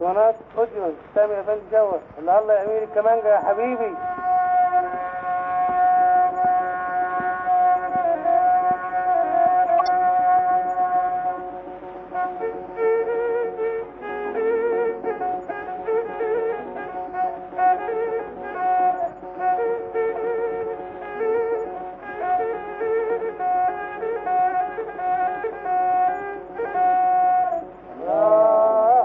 اسطوانات اوديو سامي يا فندم جوه الله الله يا امير الكمانجا يا حبيبي الله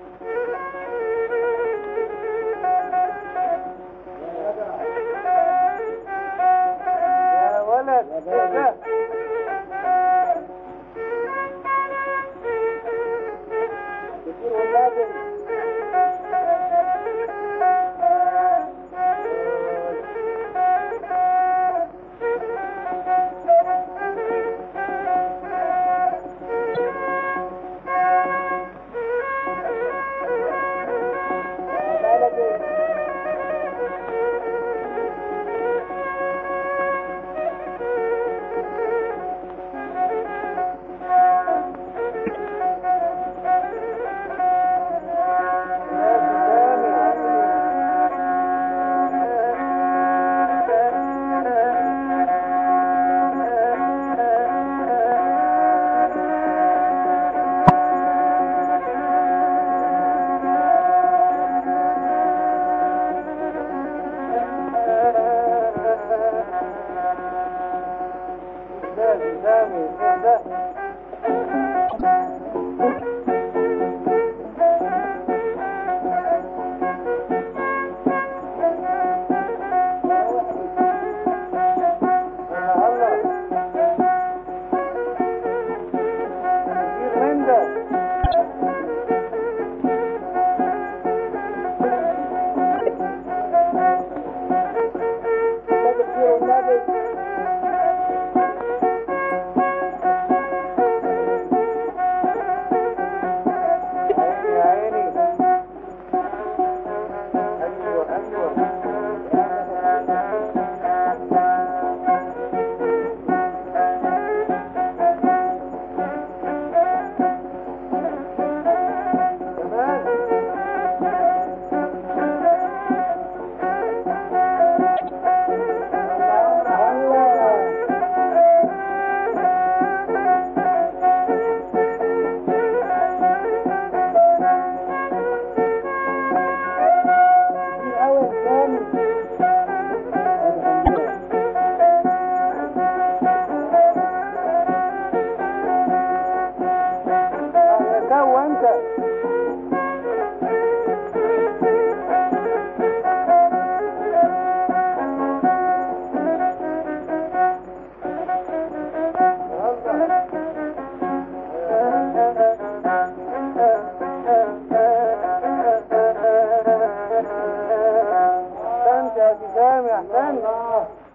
يا ولد ايه ده كتير ولادي سامي سامي ايه ده الله الله كتير من ده النبي كتير والنبي عيني يا عيني ايوه ايوه كمان الله كتير قوي يا سامي سوى انت احسنت يا سامي احسنت